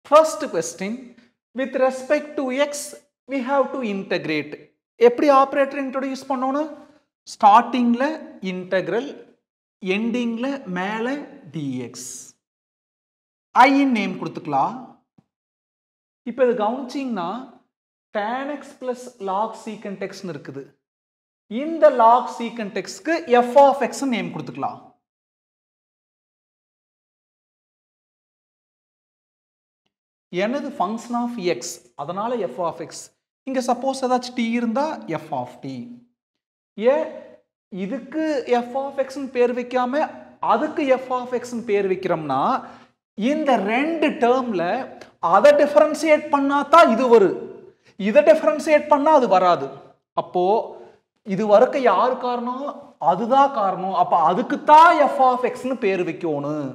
First question, with respect to x, we have to integrate. எப்படி operator introduce பண்ணணும் ஸ்டார்டிங்கில் integral எண்டிங்கில் மேலே dx ஐயின் name கொடுத்துக்கலாம் இப்போ இது கவனிச்சிங்கன்னா tan x plus log secant xன்னு இருக்குது இந்த log secant xக்கு f of x நேம் கொடுத்துக்கலாம் எனது ஃபங்க்ஷன் ஆஃப் எக்ஸ் அதனால எஃப் ஆஃப் எக்ஸ் இங்கே சப்போஸ் ஏதாச்சும் டி இருந்தால் எஃப் ஆஃப் டி ஏ இதுக்கு எஃப் ஆஃப் எக்ஸ்னு பேர் வைக்காம அதுக்கு எஃப் ஆஃப் எக்ஸ்னு பேர் வைக்கிறோம்னா இந்த ரெண்டு டேர்மில் அதை டிஃபரன்சியேட் பண்ணா தான் இது வரும் இதை டிஃபரன்சியேட் பண்ணா அது வராது அப்போ இது வரைக்கும் யார் காரணம் அதுதான் காரணம் அப்போ அதுக்கு தான் எஃப் ஆஃப் எக்ஸ்னு பேர் வைக்கணும்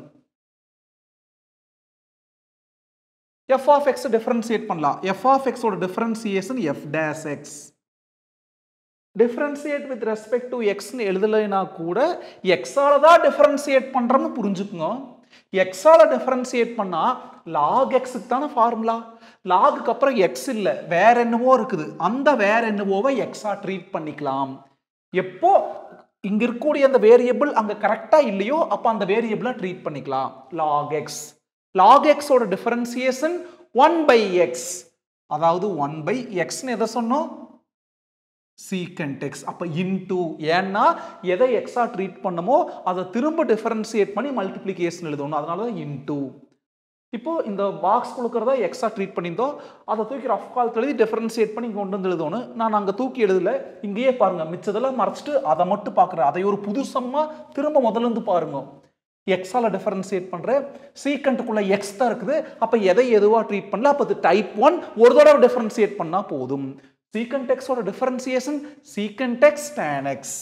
எஃப் ஆஃப் எக்ஸ் டிஃபரன்சியேட் பண்ணலாம் எஃப் ஆஃப் எக்ஸோட differentiation f dash x differentiate with respect to எக்ஸ்னு எழுதலைனா கூட எக்ஸால தான் டிஃபரன்சியேட் பண்ணுறோம்னு புரிஞ்சுக்குங்க எக்ஸால டிஃபரன்சியேட் பண்ணால் லாக் எக்ஸுக்கு தானே ஃபார்முலா லாகுக்கு அப்புறம் எக்ஸ் இல்லை வேற என்னவோ இருக்குது அந்த வேற என்னவோவை எக்ஸா ட்ரீட் பண்ணிக்கலாம் எப்போ இங்க இருக்கக்கூடிய அந்த வேரியபிள் அங்க கரெக்டா இல்லையோ அப்போ அந்த வேரியபிளை ட்ரீட் பண்ணிக்கலாம் லாக் எக்ஸ் log x ஓட டிஃபரன்சியேஷன் ஒன் பை எக்ஸ் அதாவது ஒன் பை எக்ஸ்னு எதை சொன்னோம் சீக்கண்ட் எக்ஸ் அப்போ இன்டூ ஏன்னா எதை எக்ஸா ட்ரீட் பண்ணமோ அதை திரும்ப டிஃபரன்சியேட் பண்ணி மல்டிப்ளிகேஷன் எழுதணும் அதனால தான் இன்டூ இப்போ இந்த பாக்ஸ் கொடுக்குறதா எக்ஸா ட்ரீட் பண்ணியிருந்தோம் அதை தூக்கி ரஃப் கால் எழுதி டிஃபரன்சியேட் பண்ணி இங்கே கொண்டு வந்து எழுதணும் நான் அங்கே தூக்கி எழுதல இங்கேயே பாருங்க மிச்சதெல்லாம் மறைச்சிட்டு அதை மட்டும் பார்க்குறேன் அதை ஒரு புதுசமாக திரும்ப முதல்ல இருந்து பாருங்க எக்ஸால டிஃபரன்சியேட் பண்ணுறேன் சீக்கண்ட்டுக்குள்ள எக்ஸ் தான் இருக்குது அப்போ எதை எதுவாக ட்ரீட் பண்ணல அப்போ இது டைப் ஒன் ஒரு தடவை டிஃபரன்சியேட் பண்ணால் போதும் சீக்கண்ட் எக்ஸோட differentiation secant x tan x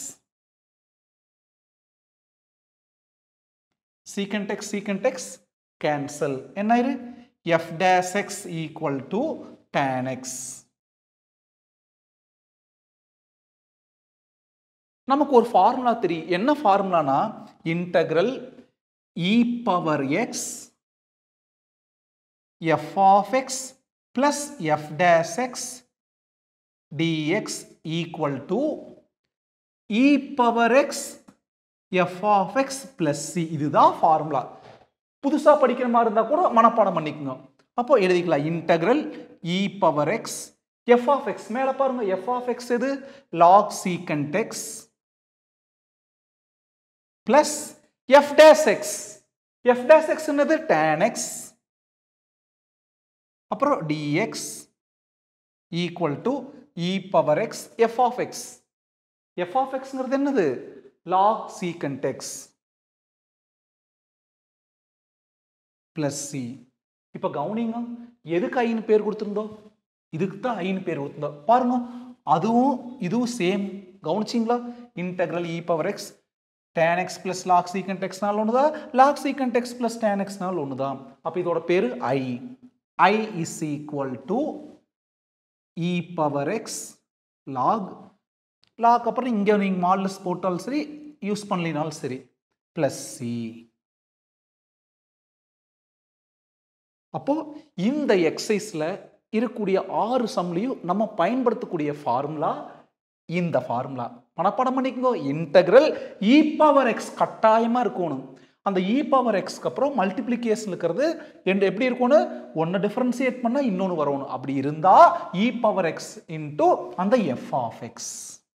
secant x secant x cancel என்ன ஆயிரு f dash x equal to tan x நமக்கு ஒரு ஃபார்முலா தெரியும் என்ன ஃபார்முலானா integral e power x f of x plus f dash x dx equal to e power x f of x plus c இதுதான் formula புதுசாக படிக்கிற மாதிரி இருந்தால் கூட மனப்பாடம் பண்ணிக்கோங்க அப்போ எழுதிக்கலாம் integral e power x f of x மேலே பாருங்க எஃப் ஆஃப் எக்ஸ் எது log secant x plus f dash x f dash x என்னது டேன் எக்ஸ் அப்புறம் dx equal to e power x f of x f of எக்ஸ்ங்கிறது என்னது log secant x plus c இப்போ கவுனிங்க எதுக்கு ஐன்னு பேர் கொடுத்துருந்தோம் இதுக்கு தான் ஐன்னு பேர் கொடுத்துருந்தோம் பாருங்க அதுவும் இதுவும் சேம் கவனிச்சிங்களா integral e power x tan x plus log secant எக்ஸ்னால் ஒன்று தான் log secant x plus tan எக்ஸ்னால் ஒன்று தான் அப்போ இதோட பேர் I I is equal to e power x log log அப்புறம் இங்கே நீங்கள் மாடலஸ் போட்டாலும் சரி யூஸ் பண்ணலினாலும் சரி ப்ளஸ் சி அப்போ இந்த எக்ஸசைஸில் இருக்கக்கூடிய ஆறு சம்லையும் நம்ம பயன்படுத்தக்கூடிய ஃபார்முலா இந்த ஃபார்முலா மனப்பாடம் பண்ணிக்கோங்க இன்டகிரல் இ பவர் எக்ஸ் கட்டாயமாக இருக்கணும் அந்த இ பவர் எக்ஸ்க்கு அப்புறம் மல்டிப்ளிகேஷன் இருக்கிறது எப்படி இருக்கணும் ஒன்று டிஃபரன்சியேட் பண்ணால் இன்னொன்று வரணும் அப்படி இருந்தால் இ பவர் எக்ஸ் இன்டூ அந்த எஃப் ஆஃப் எக்ஸ்